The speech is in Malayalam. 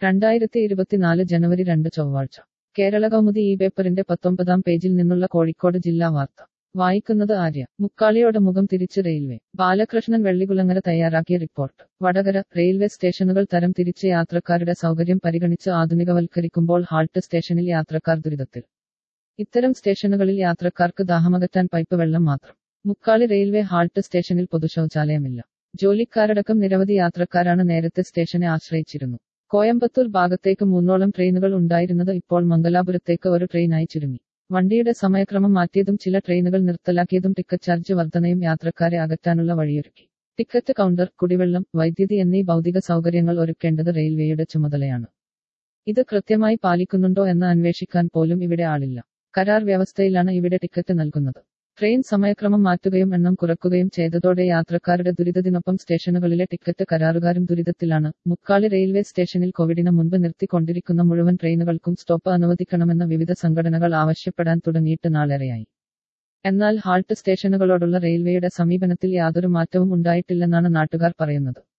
രണ്ടായിരത്തി ഇരുപത്തിനാല് ജനുവരി രണ്ട് ചൊവ്വാഴ്ച കേരള കൗമുദി ഈ പേപ്പറിന്റെ പത്തൊമ്പതാം പേജിൽ നിന്നുള്ള കോഴിക്കോട് ജില്ലാ വാർത്ത വായിക്കുന്നത് ആര്യ മുക്കാളിയോട് മുഖം തിരിച്ച് റെയിൽവേ ബാലകൃഷ്ണൻ വെള്ളികുളങ്ങര തയ്യാറാക്കിയ റിപ്പോർട്ട് വടകര റെയിൽവേ സ്റ്റേഷനുകൾ തരം തിരിച്ച് യാത്രക്കാരുടെ സൗകര്യം പരിഗണിച്ച് ആധുനികവൽക്കരിക്കുമ്പോൾ ഹാൾട്ട് സ്റ്റേഷനിൽ യാത്രക്കാർ ദുരിതത്തിൽ ഇത്തരം സ്റ്റേഷനുകളിൽ യാത്രക്കാർക്ക് ദാഹമകറ്റാൻ പൈപ്പ് വെള്ളം മാത്രം മുക്കാളി റെയിൽവേ ഹാൾട്ട് സ്റ്റേഷനിൽ പൊതുശൗചാലയമില്ല ജോലിക്കാരടക്കം നിരവധി യാത്രക്കാരാണ് നേരത്തെ സ്റ്റേഷനെ ആശ്രയിച്ചിരുന്നു കോയമ്പത്തൂർ ഭാഗത്തേക്ക് മൂന്നോളം ട്രെയിനുകൾ ഉണ്ടായിരുന്നത് ഇപ്പോൾ മംഗലാപുരത്തേക്ക് ഒരു ട്രെയിനായി ചുരുങ്ങി വണ്ടിയുടെ സമയക്രമം മാറ്റിയതും ചില ട്രെയിനുകൾ നിർത്തലാക്കിയതും ടിക്കറ്റ് ചാർജ് വർധനയും യാത്രക്കാരെ അകറ്റാനുള്ള വഴിയൊരുക്കി ടിക്കറ്റ് കൗണ്ടർ കുടിവെള്ളം വൈദ്യുതി എന്നീ ഭൗതിക സൗകര്യങ്ങൾ ഒരുക്കേണ്ടത് റെയിൽവേയുടെ ചുമതലയാണ് ഇത് കൃത്യമായി പാലിക്കുന്നുണ്ടോ എന്ന് അന്വേഷിക്കാൻ പോലും ഇവിടെ ആളില്ല കരാർ വ്യവസ്ഥയിലാണ് ഇവിടെ ടിക്കറ്റ് നൽകുന്നത് ട്രെയിൻ സമയക്രമം മാറ്റുകയും എണ്ണം കുറയ്ക്കുകയും ചെയ്തതോടെ യാത്രക്കാരുടെ ദുരിതത്തിനൊപ്പം സ്റ്റേഷനുകളിലെ ടിക്കറ്റ് കരാറുകാരും ദുരിതത്തിലാണ് മുക്കാളി റെയിൽവേ സ്റ്റേഷനിൽ കോവിഡിന് മുൻപ് നിർത്തിക്കൊണ്ടിരിക്കുന്ന മുഴുവൻ ട്രെയിനുകൾക്കും സ്റ്റോപ്പ് അനുവദിക്കണമെന്ന് വിവിധ സംഘടനകൾ ആവശ്യപ്പെടാൻ തുടങ്ങിയിട്ട് നാളേറെയായി എന്നാൽ ഹാൾട്ട് സ്റ്റേഷനുകളോടുള്ള റെയിൽവേയുടെ സമീപനത്തിൽ യാതൊരു മാറ്റവും ഉണ്ടായിട്ടില്ലെന്നാണ് നാട്ടുകാർ പറയുന്നത്